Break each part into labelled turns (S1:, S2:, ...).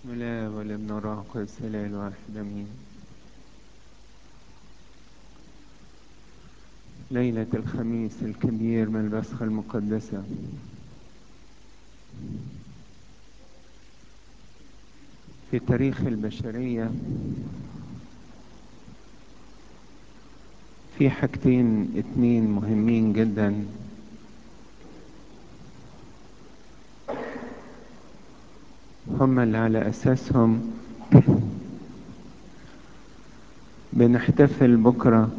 S1: بسم الله والابن والروح القدس الاله الواحد امين ليلة الخميس الكبير من البسخة المقدسة في تاريخ البشرية في حاجتين اتنين مهمين جدا هما اللي على أساسهم بنحتفل بكرة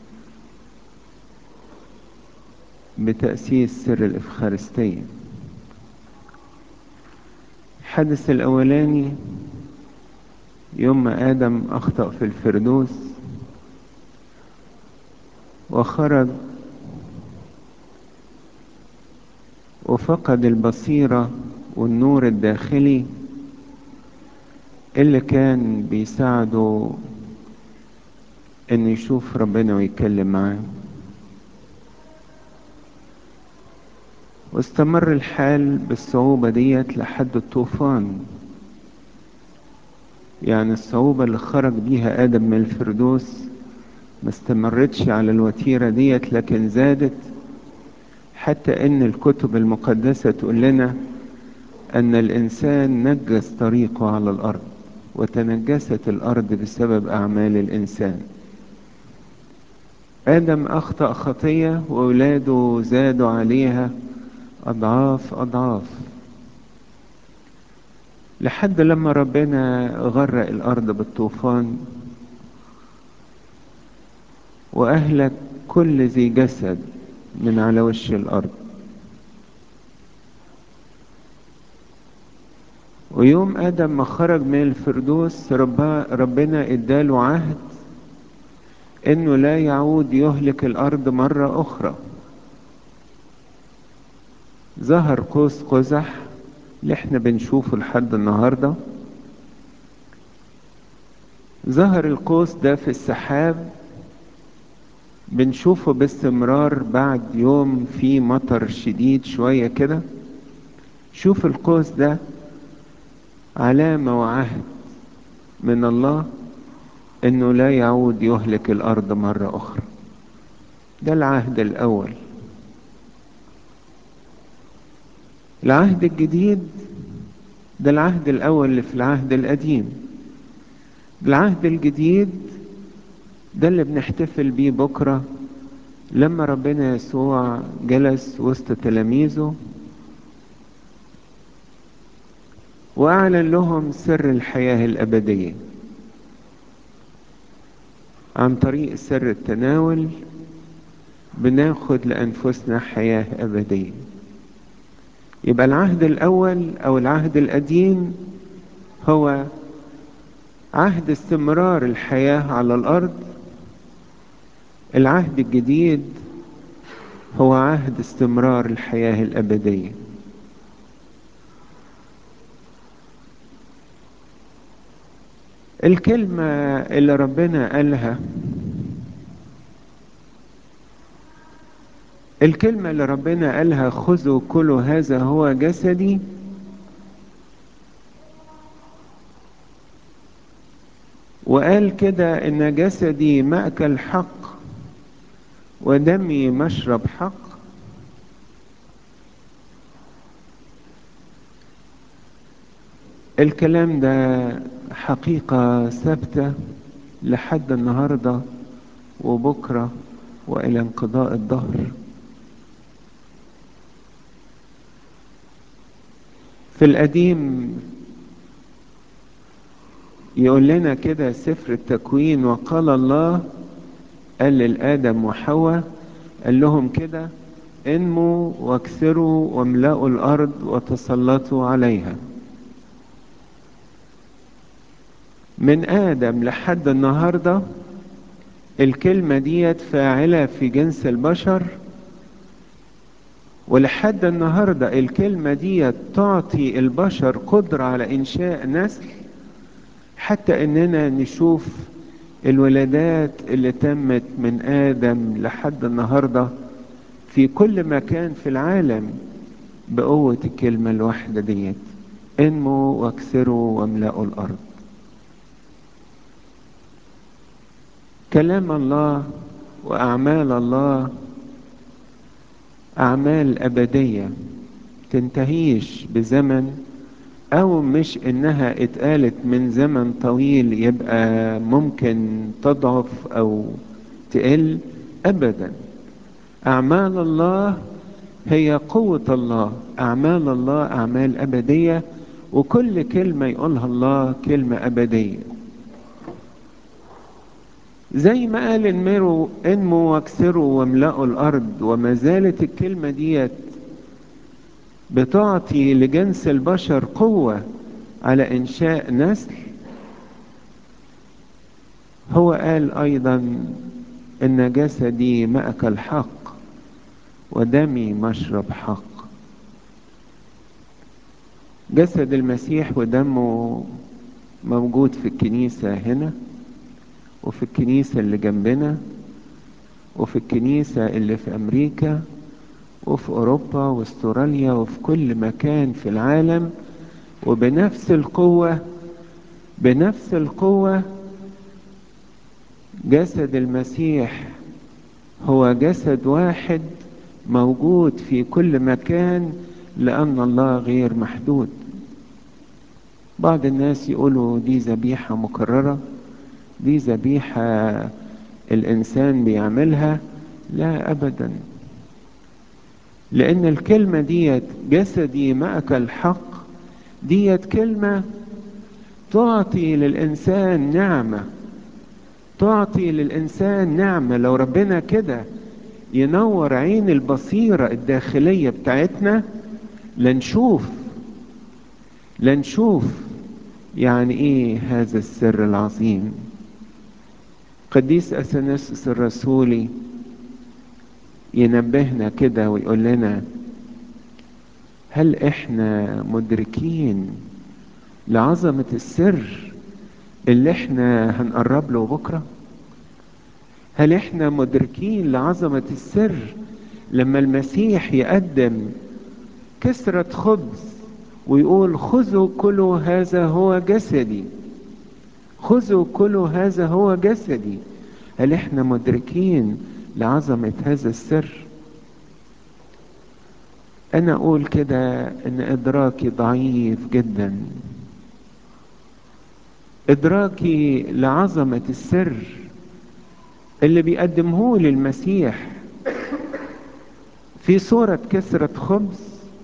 S1: بتأسيس سر الإفخارستية الحدث الأولاني يوم ما آدم أخطأ في الفردوس وخرج وفقد البصيرة والنور الداخلي اللي كان بيساعده انه يشوف ربنا ويتكلم معاه واستمر الحال بالصعوبة ديت لحد الطوفان يعني الصعوبة اللي خرج بيها آدم من الفردوس ما استمرتش على الوتيرة ديت لكن زادت حتى ان الكتب المقدسة تقول لنا ان الانسان نجس طريقه على الارض وتنجست الارض بسبب اعمال الانسان ادم اخطا خطيه واولاده زادوا عليها اضعاف اضعاف لحد لما ربنا غرق الارض بالطوفان واهلك كل ذي جسد من على وش الارض ويوم ادم ما خرج من الفردوس ربا ربنا اداله عهد انه لا يعود يهلك الارض مرة اخرى ظهر قوس قزح اللي احنا بنشوفه لحد النهاردة ظهر القوس ده في السحاب بنشوفه باستمرار بعد يوم فيه مطر شديد شوية كده شوف القوس ده علامة وعهد من الله انه لا يعود يهلك الارض مرة اخرى ده العهد الاول العهد الجديد ده العهد الاول اللي في العهد القديم العهد الجديد ده اللي بنحتفل بيه بكرة لما ربنا يسوع جلس وسط تلاميذه واعلن لهم سر الحياه الابديه عن طريق سر التناول بناخد لانفسنا حياه ابديه يبقى العهد الاول او العهد القديم هو عهد استمرار الحياه على الارض العهد الجديد هو عهد استمرار الحياه الابديه الكلمة اللي ربنا قالها الكلمة اللي ربنا قالها خذوا كلوا هذا هو جسدي وقال كده ان جسدي مأكل حق ودمي مشرب حق الكلام ده حقيقة ثابتة لحد النهاردة وبكرة وإلى انقضاء الظهر في القديم يقول لنا كده سفر التكوين وقال الله قال للآدم وحواء قال لهم كده انموا واكثروا واملأوا الأرض وتسلطوا عليها من آدم لحد النهاردة الكلمة ديت فاعلة في جنس البشر ولحد النهاردة الكلمة ديت تعطي البشر قدرة على إنشاء نسل حتى إننا نشوف الولادات اللي تمت من آدم لحد النهاردة في كل مكان في العالم بقوة الكلمة الواحدة ديت انموا واكثروا واملأوا الأرض كلام الله وأعمال الله أعمال أبدية تنتهيش بزمن أو مش إنها اتقالت من زمن طويل يبقى ممكن تضعف أو تقل أبدا أعمال الله هي قوة الله أعمال الله أعمال أبدية وكل كلمة يقولها الله كلمة أبدية زي ما قال انمروا انموا واكسروا واملأوا الأرض وما زالت الكلمة ديت بتعطي لجنس البشر قوة على إنشاء نسل هو قال أيضا إن جسدي مأكل حق ودمي مشرب حق جسد المسيح ودمه موجود في الكنيسة هنا وفي الكنيسة اللي جنبنا وفي الكنيسة اللي في أمريكا وفي أوروبا واستراليا وفي كل مكان في العالم وبنفس القوة بنفس القوة جسد المسيح هو جسد واحد موجود في كل مكان لأن الله غير محدود بعض الناس يقولوا دي ذبيحة مكررة دي ذبيحة الإنسان بيعملها لا أبدا لأن الكلمة ديت جسدي مأكل حق ديت كلمة تعطي للإنسان نعمة تعطي للإنسان نعمة لو ربنا كده ينور عين البصيرة الداخلية بتاعتنا لنشوف لنشوف يعني ايه هذا السر العظيم قديس اثناسس الرسولي ينبهنا كده ويقول لنا هل احنا مدركين لعظمة السر اللي احنا هنقرب له بكرة هل احنا مدركين لعظمة السر لما المسيح يقدم كسرة خبز ويقول خذوا كلوا هذا هو جسدي خذوا كلوا هذا هو جسدي هل احنا مدركين لعظمة هذا السر انا اقول كده ان ادراكي ضعيف جدا ادراكي لعظمة السر اللي بيقدمه لي المسيح في صورة كسرة خبز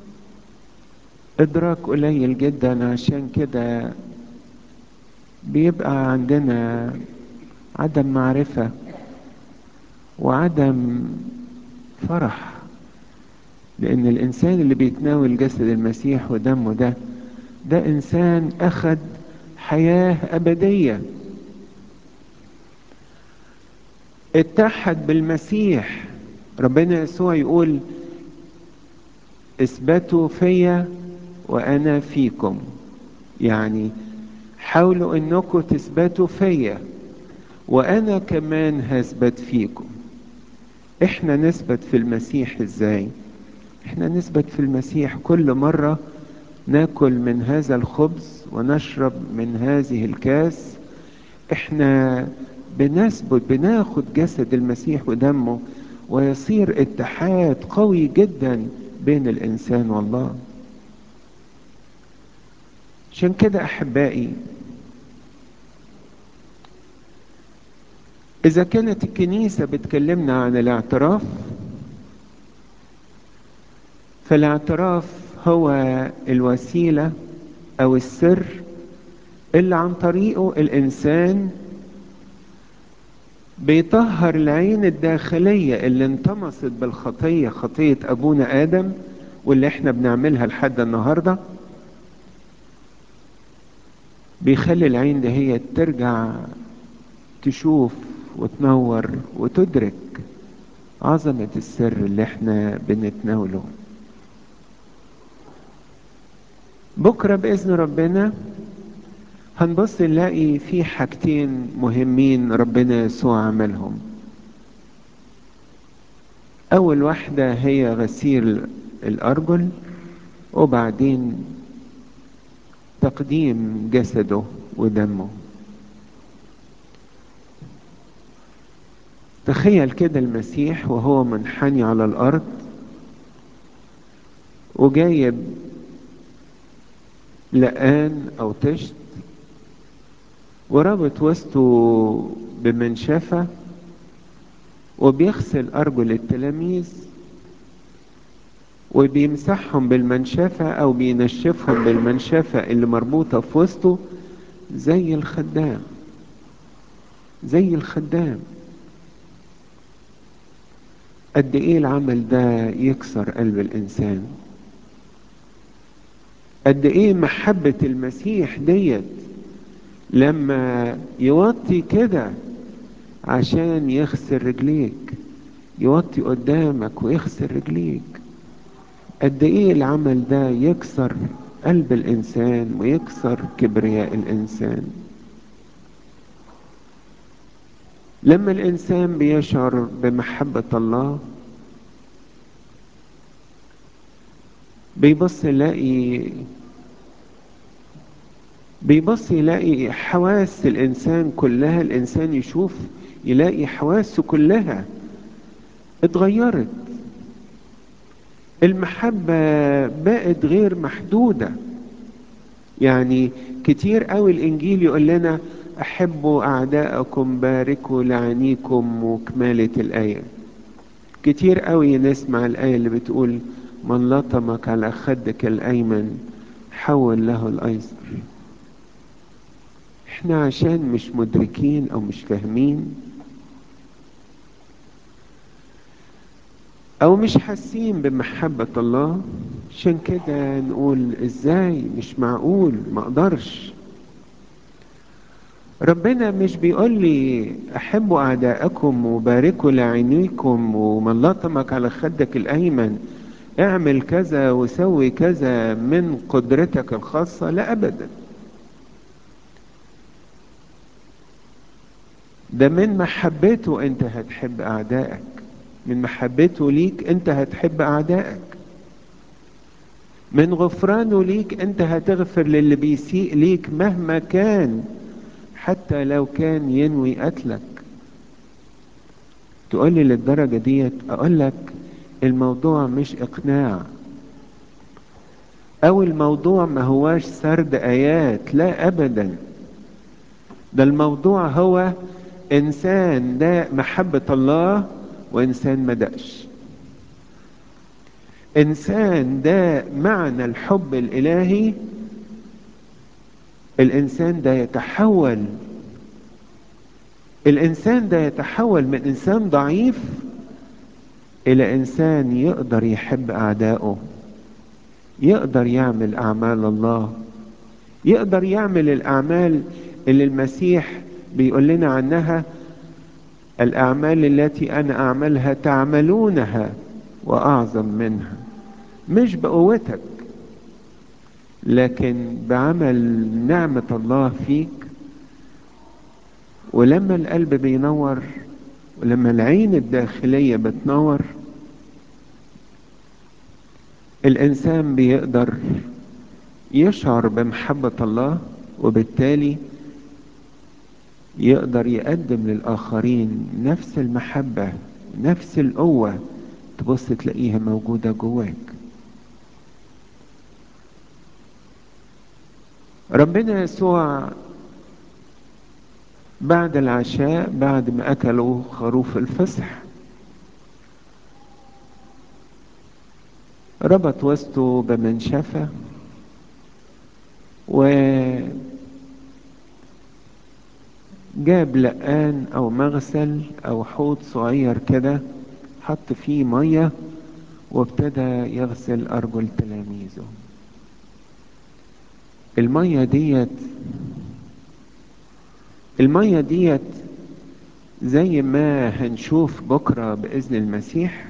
S1: ادراك قليل جدا عشان كده بيبقى عندنا عدم معرفة وعدم فرح لان الانسان اللي بيتناول جسد المسيح ودمه ده ده انسان اخد حياة ابدية اتحد بالمسيح ربنا يسوع يقول اثبتوا فيا وانا فيكم يعني حاولوا انكم تثبتوا فيا وانا كمان هثبت فيكم احنا نثبت في المسيح ازاي احنا نثبت في المسيح كل مرة ناكل من هذا الخبز ونشرب من هذه الكاس احنا بنثبت بناخد جسد المسيح ودمه ويصير اتحاد قوي جدا بين الانسان والله عشان كده احبائي اذا كانت الكنيسة بتكلمنا عن الاعتراف فالاعتراف هو الوسيلة او السر اللي عن طريقه الانسان بيطهر العين الداخلية اللي انطمست بالخطية خطية ابونا ادم واللي احنا بنعملها لحد النهاردة بيخلي العين ده هي ترجع تشوف وتنور وتدرك عظمة السر اللي احنا بنتناوله بكرة بإذن ربنا هنبص نلاقي في حاجتين مهمين ربنا يسوع عملهم أول واحدة هي غسيل الأرجل وبعدين تقديم جسده ودمه تخيل كده المسيح وهو منحني على الارض وجايب لقان او طشت ورابط وسطه بمنشفة وبيغسل أرجل التلاميذ وبيمسحهم بالمنشفة أو بينشفهم بالمنشفة اللي مربوطة في وسطه زي الخدام زي الخدام قد ايه العمل ده يكسر قلب الانسان قد ايه محبة المسيح ديت لما يوطي كده عشان يغسل رجليك يوطي قدامك ويغسل رجليك قد ايه العمل ده يكسر قلب الانسان ويكسر كبرياء الانسان لما الانسان بيشعر بمحبة الله بيبص يلاقي بيبص يلاقي حواس الانسان كلها الانسان يشوف يلاقي حواسه كلها اتغيرت المحبة بقت غير محدودة يعني كتير قوي الانجيل يقول لنا احبوا اعداءكم باركوا لعنيكم وكمالة الاية كتير قوي نسمع الاية اللي بتقول من لطمك على خدك الايمن حول له الايسر احنا عشان مش مدركين او مش فاهمين او مش حاسين بمحبة الله عشان كده نقول ازاي مش معقول ما اقدرش ربنا مش بيقول لي احبوا اعداءكم وباركوا لعينيكم ومن لطمك على خدك الايمن اعمل كذا وسوي كذا من قدرتك الخاصة لا ابدا ده من محبته انت هتحب اعدائك من محبته ليك انت هتحب اعدائك من غفرانه ليك انت هتغفر للي بيسيء ليك مهما كان حتى لو كان ينوي قتلك تقول لي للدرجة ديت اقول لك الموضوع مش اقناع او الموضوع ما هواش سرد ايات لا ابدا ده الموضوع هو انسان ده محبة الله وانسان ما دقش انسان ده معنى الحب الالهي الانسان ده يتحول الانسان ده يتحول من انسان ضعيف الى انسان يقدر يحب اعدائه يقدر يعمل اعمال الله يقدر يعمل الاعمال اللي المسيح بيقول لنا عنها الاعمال التي انا اعملها تعملونها واعظم منها مش بقوتك لكن بعمل نعمة الله فيك ولما القلب بينور ولما العين الداخلية بتنور الإنسان بيقدر يشعر بمحبة الله وبالتالي يقدر يقدم للآخرين نفس المحبة نفس القوة تبص تلاقيها موجودة جواك ربنا يسوع بعد العشاء بعد ما أكلوا خروف الفصح ربط وسطه بمنشفة و جاب لقان او مغسل او حوض صغير كده حط فيه مية وابتدى يغسل ارجل تلاميذه المية ديت المية ديت زي ما هنشوف بكرة بإذن المسيح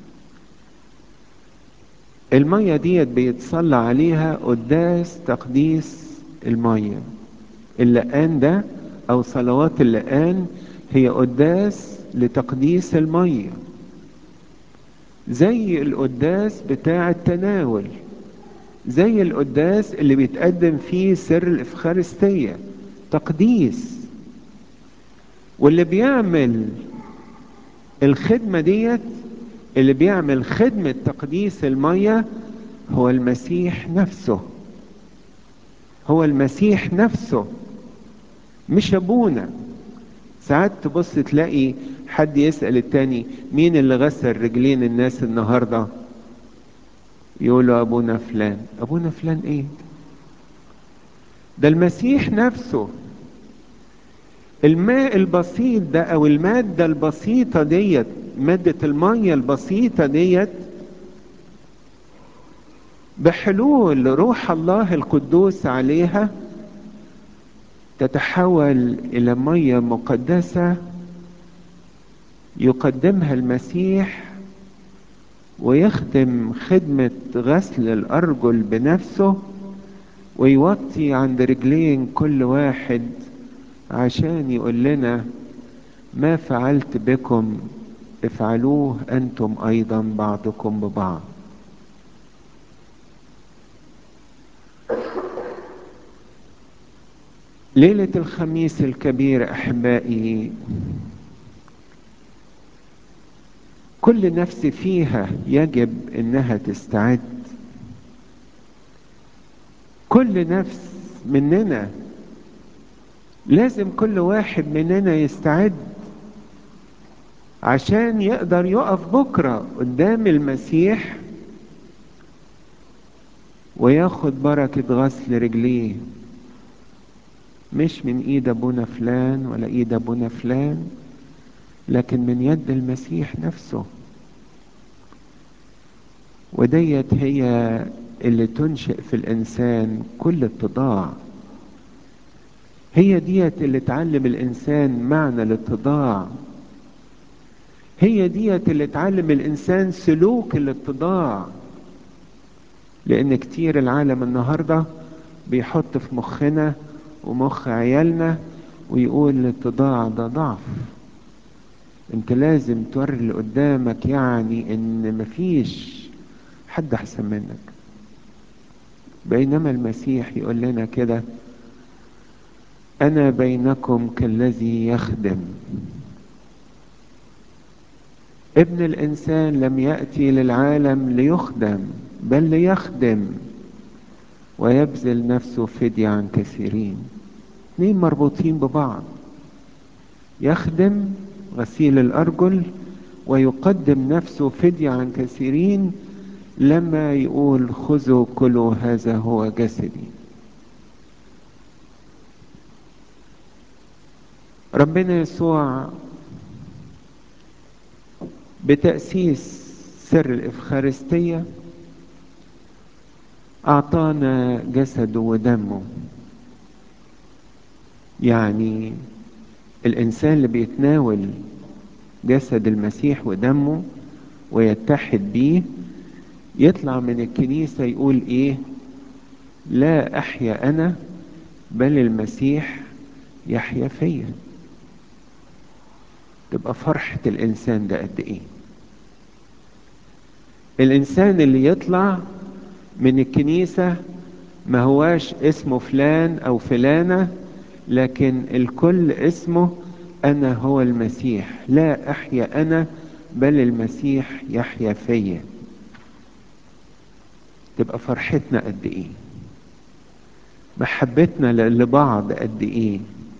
S1: المية ديت بيتصلى عليها قداس تقديس المية اللقان ده او صلوات اللقان هي قداس لتقديس المية زي القداس بتاع التناول زي القداس اللي بيتقدم فيه سر الإفخارستية تقديس واللي بيعمل الخدمة ديت اللي بيعمل خدمة تقديس المية هو المسيح نفسه هو المسيح نفسه مش ابونا ساعات تبص تلاقي حد يسأل التاني مين اللي غسل رجلين الناس النهاردة يقولوا ابونا فلان ابونا فلان ايه ده المسيح نفسه الماء البسيط ده او المادة البسيطة ديت مادة المية البسيطة ديت بحلول روح الله القدوس عليها تتحول الى ميه مقدسه يقدمها المسيح ويخدم خدمه غسل الارجل بنفسه ويوطي عند رجلين كل واحد عشان يقول لنا ما فعلت بكم افعلوه انتم ايضا بعضكم ببعض ليلة الخميس الكبير أحبائي كل نفس فيها يجب إنها تستعد كل نفس مننا لازم كل واحد مننا يستعد عشان يقدر يقف بكرة قدام المسيح وياخد بركة غسل رجليه مش من ايد ابونا فلان ولا ايد ابونا فلان لكن من يد المسيح نفسه وديت هي اللي تنشئ في الانسان كل اتضاع هي ديت اللي تعلم الانسان معنى الاتضاع هي ديت اللي تعلم الانسان سلوك الاتضاع لان كتير العالم النهارده بيحط في مخنا ومخ عيالنا ويقول الاتضاع ده ضعف انت لازم توري اللي قدامك يعني ان مفيش حد احسن منك بينما المسيح يقول لنا كده انا بينكم كالذي يخدم ابن الانسان لم ياتي للعالم ليخدم بل ليخدم ويبذل نفسه فدية عن كثيرين اثنين مربوطين ببعض يخدم غسيل الأرجل ويقدم نفسه فدية عن كثيرين لما يقول خذوا كلوا هذا هو جسدي ربنا يسوع بتأسيس سر الإفخارستية أعطانا جسده ودمه يعني الإنسان اللي بيتناول جسد المسيح ودمه ويتحد بيه يطلع من الكنيسة يقول إيه لا أحيا أنا بل المسيح يحيا فيا تبقى فرحة الإنسان ده قد إيه الإنسان اللي يطلع من الكنيسة ما هواش اسمه فلان أو فلانة لكن الكل اسمه أنا هو المسيح لا أحيا أنا بل المسيح يحيا فيا تبقى فرحتنا قد إيه محبتنا لبعض قد إيه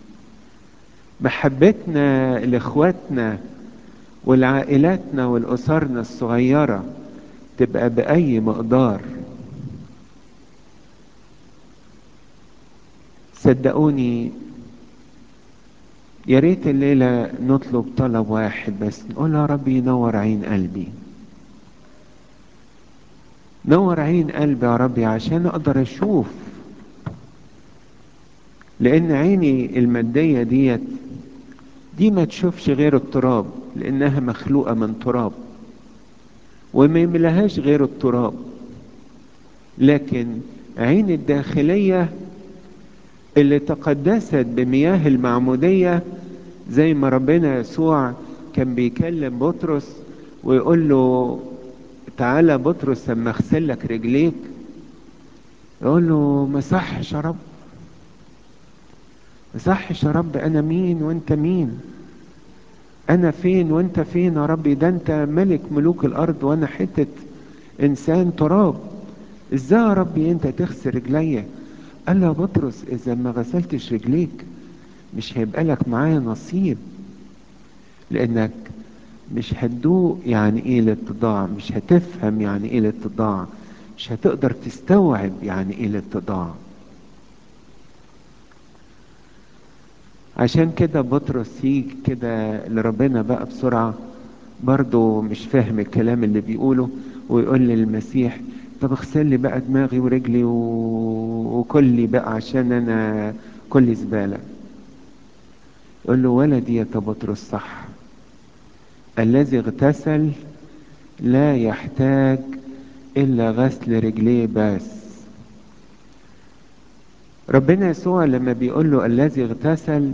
S1: محبتنا لإخواتنا ولعائلاتنا ولأسرنا الصغيرة تبقى بأي مقدار صدقوني يا ريت الليلة نطلب طلب واحد بس نقول يا رب ينور عين قلبي نور عين قلبي يا ربي عشان اقدر اشوف لان عيني المادية ديت دي ما تشوفش غير التراب لانها مخلوقة من تراب وما يملهاش غير التراب لكن عين الداخلية اللي تقدست بمياه المعمودية زي ما ربنا يسوع كان بيكلم بطرس ويقول له تعالى بطرس اما اغسل لك رجليك يقول له ما صحش يا رب ما صحش يا رب انا مين وانت مين انا فين وانت فين يا ربي ده انت ملك ملوك الارض وانا حتة انسان تراب ازاي يا ربي انت تغسل رجليا قال له يا بطرس اذا ما غسلتش رجليك مش هيبقى لك معايا نصيب لانك مش هتدوق يعني ايه الاتضاع مش هتفهم يعني ايه الاتضاع مش هتقدر تستوعب يعني ايه الاتضاع عشان كده بطرس يجي كده لربنا بقى بسرعة برضه مش فاهم الكلام اللي بيقوله ويقول للمسيح طب اغسل لي بقى دماغي ورجلي و... وكلي بقى عشان انا كل زبالة يقول له ولدي يا بطرس صح الذي اغتسل لا يحتاج الا غسل رجليه بس ربنا يسوع لما بيقول له الذي اغتسل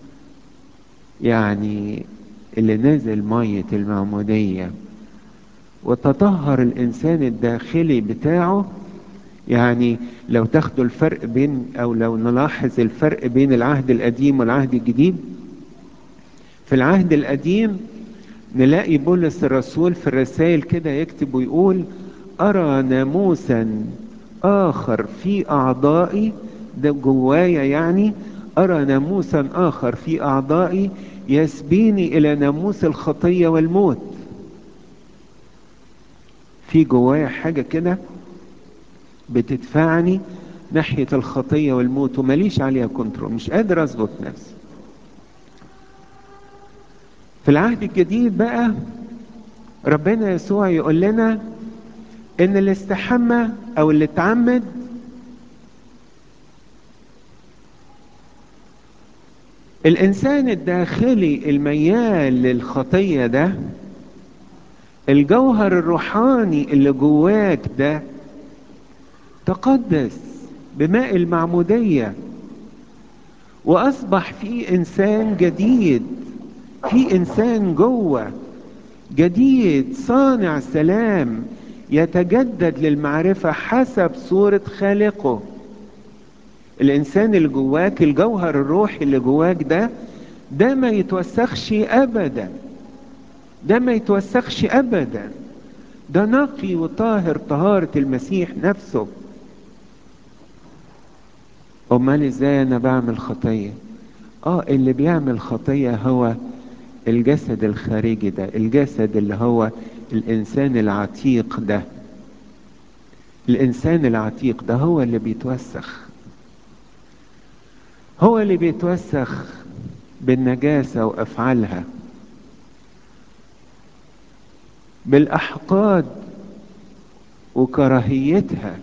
S1: يعني اللي نزل مية المعمودية وتطهر الإنسان الداخلي بتاعه يعني لو تاخدوا الفرق بين أو لو نلاحظ الفرق بين العهد القديم والعهد الجديد في العهد القديم نلاقي بولس الرسول في الرسائل كده يكتب ويقول أرى ناموسا آخر في أعضائي ده جوايا يعني أرى ناموسا آخر في أعضائي يسبيني إلى ناموس الخطية والموت في جوايا حاجة كده بتدفعني ناحية الخطية والموت ومليش عليها كنترول مش قادر أظبط نفسي في العهد الجديد بقى ربنا يسوع يقول لنا ان اللي استحمى او اللي اتعمد الانسان الداخلي الميال للخطية ده الجوهر الروحاني اللي جواك ده تقدس بماء المعمودية واصبح في انسان جديد في انسان جوه جديد صانع سلام يتجدد للمعرفة حسب صورة خالقه الانسان اللي جواك الجوهر الروحي اللي جواك ده ده ما يتوسخش ابدا ده ما يتوسخش ابدا ده نقي وطاهر طهارة المسيح نفسه امال ازاي انا بعمل خطية اه اللي بيعمل خطية هو الجسد الخارجي ده الجسد اللي هو الانسان العتيق ده الانسان العتيق ده هو اللي بيتوسخ هو اللي بيتوسخ بالنجاسة وافعالها بالاحقاد وكراهيتها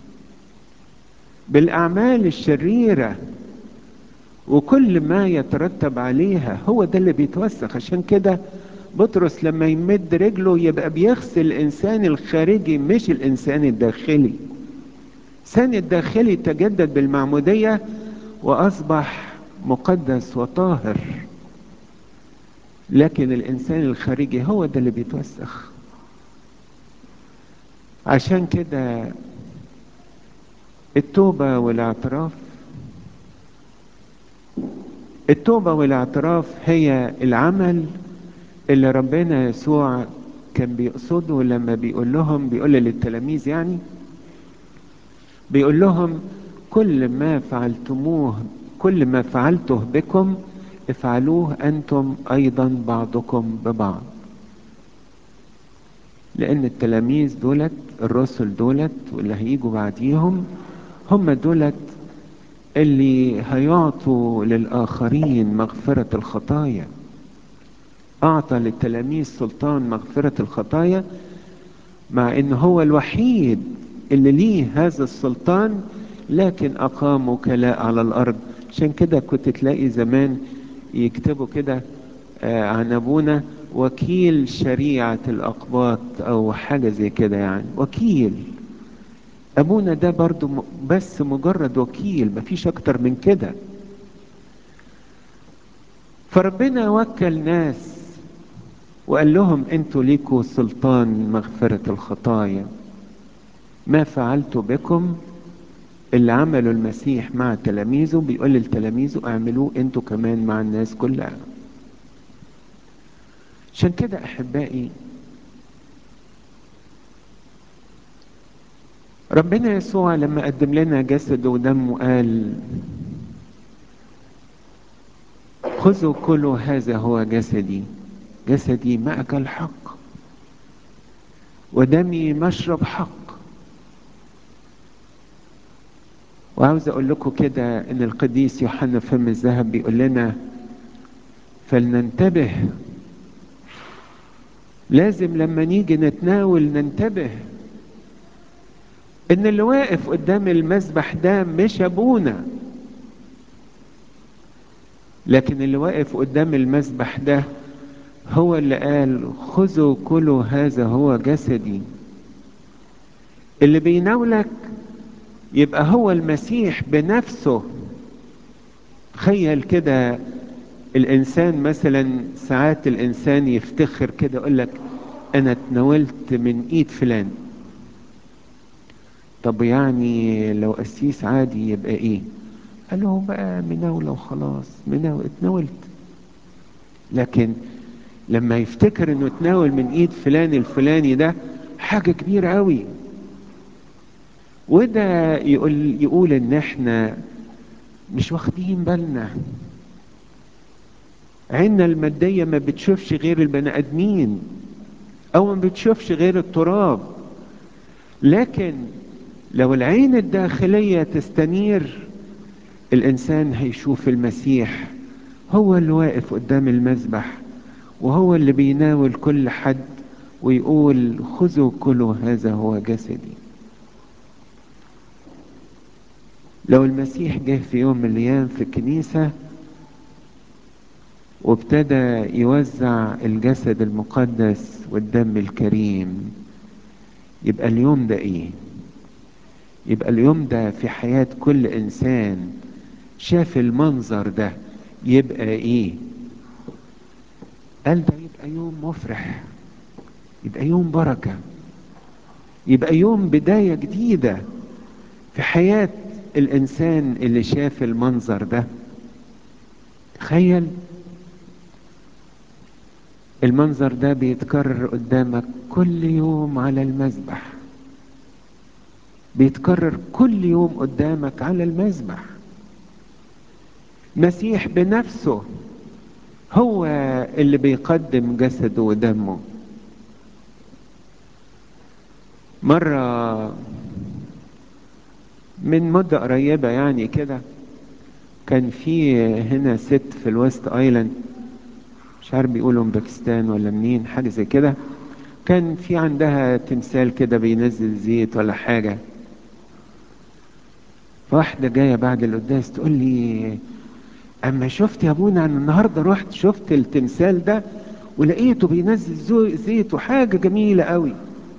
S1: بالاعمال الشريره وكل ما يترتب عليها هو ده اللي بيتوسخ عشان كده بطرس لما يمد رجله يبقى بيغسل الانسان الخارجي مش الانسان الداخلي الانسان الداخلي تجدد بالمعمودية واصبح مقدس وطاهر لكن الانسان الخارجي هو ده اللي بيتوسخ عشان كده التوبة والاعتراف التوبة والاعتراف هي العمل اللي ربنا يسوع كان بيقصده لما بيقول لهم بيقول للتلاميذ يعني بيقول لهم كل ما فعلتموه كل ما فعلته بكم افعلوه انتم ايضا بعضكم ببعض لان التلاميذ دولت الرسل دولت واللي هيجوا بعديهم هم دولت اللي هيعطوا للآخرين مغفرة الخطايا أعطى للتلاميذ سلطان مغفرة الخطايا مع إن هو الوحيد اللي ليه هذا السلطان لكن أقام وكلاء على الأرض عشان كده كنت تلاقي زمان يكتبوا كده آه عن أبونا وكيل شريعة الأقباط أو حاجة زي كده يعني وكيل ابونا ده برضو بس مجرد وكيل مفيش اكتر من كده فربنا وكل ناس وقال لهم انتوا ليكوا سلطان مغفرة الخطايا ما فعلت بكم اللي عمله المسيح مع تلاميذه بيقول لتلاميذه اعملوه انتوا كمان مع الناس كلها عشان كده احبائي ربنا يسوع لما قدم لنا جسده ودمه قال خذوا كلوا هذا هو جسدي جسدي مأكل حق ودمي مشرب حق وعاوز اقول لكم كده ان القديس يوحنا فم الذهب بيقول لنا فلننتبه لازم لما نيجي نتناول ننتبه ان اللي واقف قدام المذبح ده مش ابونا لكن اللي واقف قدام المذبح ده هو اللي قال خذوا كلوا هذا هو جسدي اللي بيناولك يبقى هو المسيح بنفسه تخيل كده الانسان مثلا ساعات الانسان يفتخر كده يقول لك انا اتناولت من ايد فلان طب يعني لو قسيس عادي يبقى ايه قال له بقى مناوله وخلاص مناول اتناولت لكن لما يفتكر انه اتناول من ايد فلان الفلاني ده حاجه كبيره قوي وده يقول يقول ان احنا مش واخدين بالنا عيننا الماديه ما بتشوفش غير البني ادمين او ما بتشوفش غير التراب لكن لو العين الداخليه تستنير الانسان هيشوف المسيح هو اللي واقف قدام المذبح وهو اللي بيناول كل حد ويقول خذوا كلوا هذا هو جسدي لو المسيح جه في يوم من الايام في الكنيسه وابتدى يوزع الجسد المقدس والدم الكريم يبقى اليوم ده ايه يبقى اليوم ده في حياه كل انسان شاف المنظر ده يبقى ايه قال ده يبقى يوم مفرح يبقى يوم بركه يبقى يوم بدايه جديده في حياه الانسان اللي شاف المنظر ده تخيل المنظر ده بيتكرر قدامك كل يوم على المذبح بيتكرر كل يوم قدامك على المذبح مسيح بنفسه هو اللي بيقدم جسده ودمه مرة من مدة قريبة يعني كده كان في هنا ست في الويست ايلاند مش عارف بيقولوا من باكستان ولا منين حاجة زي كده كان في عندها تمثال كده بينزل زيت ولا حاجة فواحدة جاية بعد القداس تقول لي اما شفت يا ابونا انا النهارده رحت شفت التمثال ده ولقيته بينزل زيت وحاجة جميلة قوي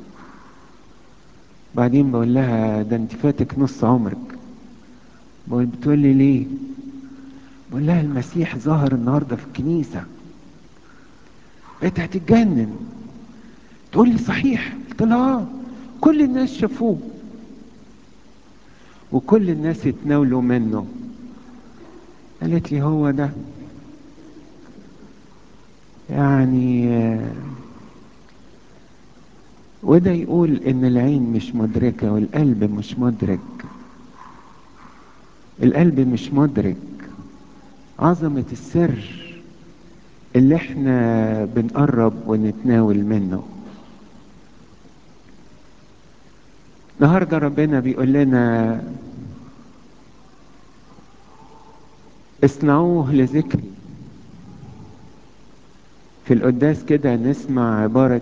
S1: بعدين بقول لها ده انت فاتك نص عمرك بقول بتقول لي ليه بقول لها المسيح ظهر النهارده في الكنيسه بقيت هتتجنن تقول لي صحيح قلت لها اه كل الناس شافوه وكل الناس اتناولوا منه قالت لي هو ده يعني وده يقول ان العين مش مدركة والقلب مش مدرك القلب مش مدرك عظمة السر اللي احنا بنقرب ونتناول منه النهاردة ربنا بيقول لنا اصنعوه لذكري في القداس كده نسمع عبارة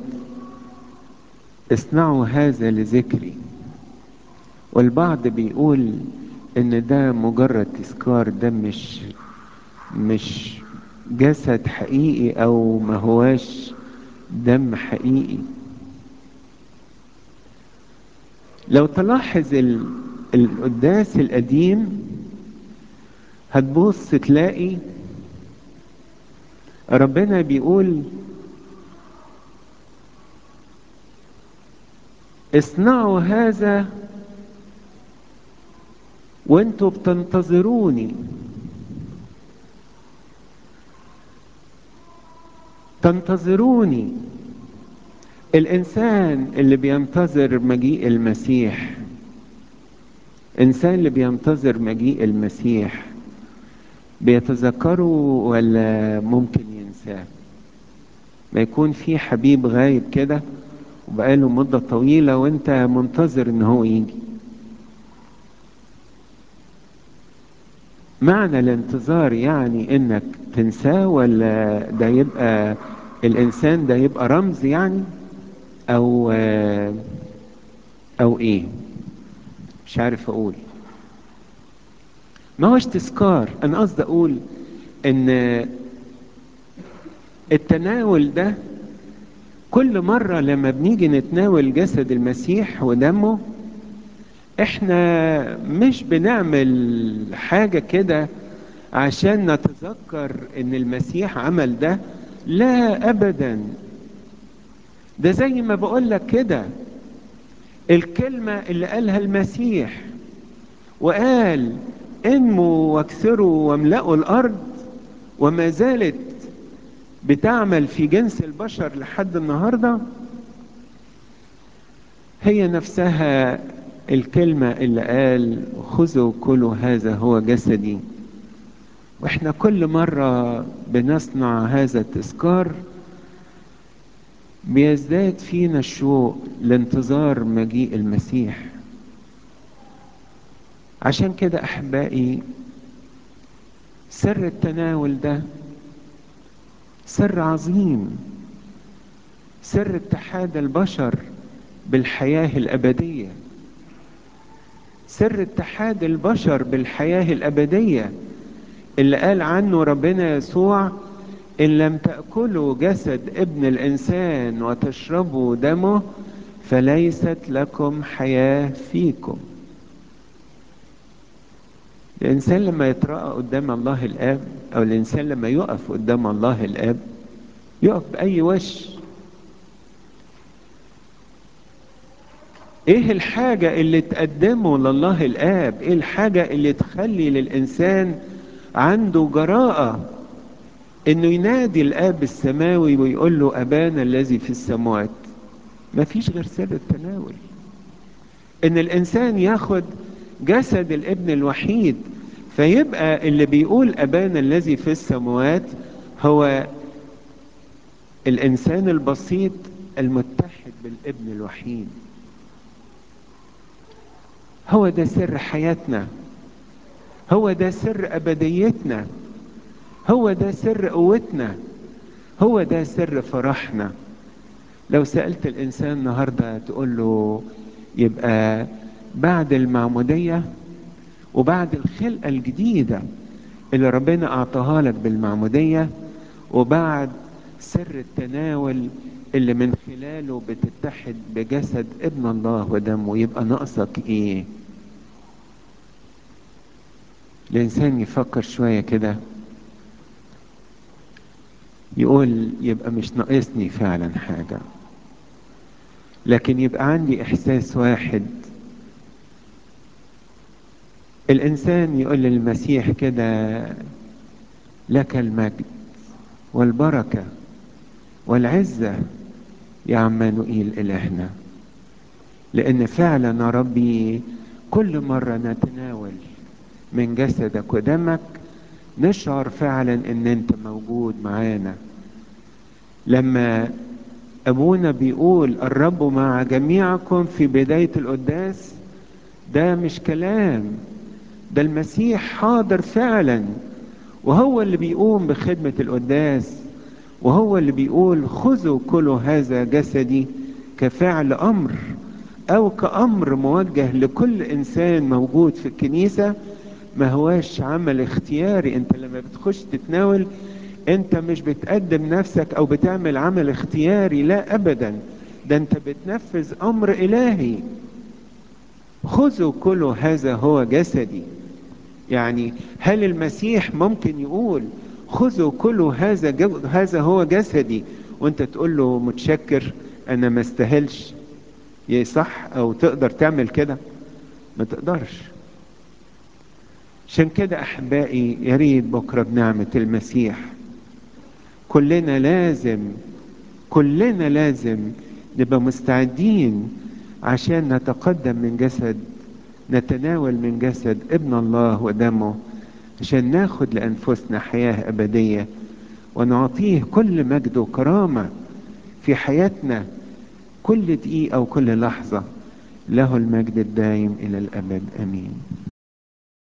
S1: اصنعوا هذا لذكري والبعض بيقول ان ده مجرد تذكار ده مش مش جسد حقيقي او ما هواش دم حقيقي لو تلاحظ القداس القديم هتبص تلاقي ربنا بيقول اصنعوا هذا وانتوا بتنتظروني تنتظروني الانسان اللي بينتظر مجيء المسيح انسان اللي بينتظر مجيء المسيح بيتذكره ولا ممكن ينساه ما يكون في حبيب غايب كده وبقاله مدة طويلة وانت منتظر ان هو يجي معنى الانتظار يعني انك تنساه ولا ده يبقى الانسان ده يبقى رمز يعني او او ايه مش عارف اقول ما هوش تذكار انا قصدي اقول ان التناول ده كل مرة لما بنيجي نتناول جسد المسيح ودمه احنا مش بنعمل حاجة كده عشان نتذكر ان المسيح عمل ده لا ابدا ده زي ما بقول لك كده الكلمة اللي قالها المسيح وقال انموا واكثروا واملأوا الارض وما زالت بتعمل في جنس البشر لحد النهارده هي نفسها الكلمة اللي قال خذوا كلوا هذا هو جسدي واحنا كل مرة بنصنع هذا التذكار بيزداد فينا الشوق لانتظار مجيء المسيح عشان كده احبائي سر التناول ده سر عظيم سر اتحاد البشر بالحياه الابديه سر اتحاد البشر بالحياه الابديه اللي قال عنه ربنا يسوع ان لم تاكلوا جسد ابن الانسان وتشربوا دمه فليست لكم حياه فيكم الإنسان لما يترأى قدام الله الآب أو الإنسان لما يقف قدام الله الآب يقف بأي وش إيه الحاجة اللي تقدمه لله الآب إيه الحاجة اللي تخلي للإنسان عنده جراءة إنه ينادي الآب السماوي ويقول له أبانا الذي في السماوات مفيش غير سر التناول إن الإنسان ياخد جسد الابن الوحيد فيبقى اللي بيقول ابانا الذي في السماوات هو الانسان البسيط المتحد بالابن الوحيد هو ده سر حياتنا هو ده سر ابديتنا هو ده سر قوتنا هو ده سر فرحنا لو سالت الانسان النهارده تقول له يبقى بعد المعمودية وبعد الخلقة الجديدة اللي ربنا أعطاها لك بالمعمودية وبعد سر التناول اللي من خلاله بتتحد بجسد ابن الله ودمه يبقى ناقصك ايه الانسان يفكر شوية كده يقول يبقى مش ناقصني فعلا حاجة لكن يبقى عندي احساس واحد الانسان يقول للمسيح كده لك المجد والبركه والعزه يا عمانوئيل الهنا لان فعلا يا ربي كل مره نتناول من جسدك ودمك نشعر فعلا ان انت موجود معانا لما ابونا بيقول الرب مع جميعكم في بدايه القداس ده مش كلام ده المسيح حاضر فعلا وهو اللي بيقوم بخدمة القداس وهو اللي بيقول خذوا كلوا هذا جسدي كفعل أمر أو كأمر موجه لكل إنسان موجود في الكنيسة ما هواش عمل اختياري انت لما بتخش تتناول انت مش بتقدم نفسك او بتعمل عمل اختياري لا ابدا ده انت بتنفذ امر الهي خذوا كلوا هذا هو جسدي يعني هل المسيح ممكن يقول خذوا كلوا هذا جو هذا هو جسدي وانت تقول له متشكر انا ما استاهلش صح او تقدر تعمل كده ما تقدرش عشان كده احبائي يا ريت بكره بنعمه المسيح كلنا لازم كلنا لازم نبقى مستعدين عشان نتقدم من جسد نتناول من جسد ابن الله ودمه عشان ناخد لانفسنا حياه ابديه ونعطيه كل مجد وكرامه في حياتنا كل دقيقه وكل لحظه له المجد الدائم الى الابد امين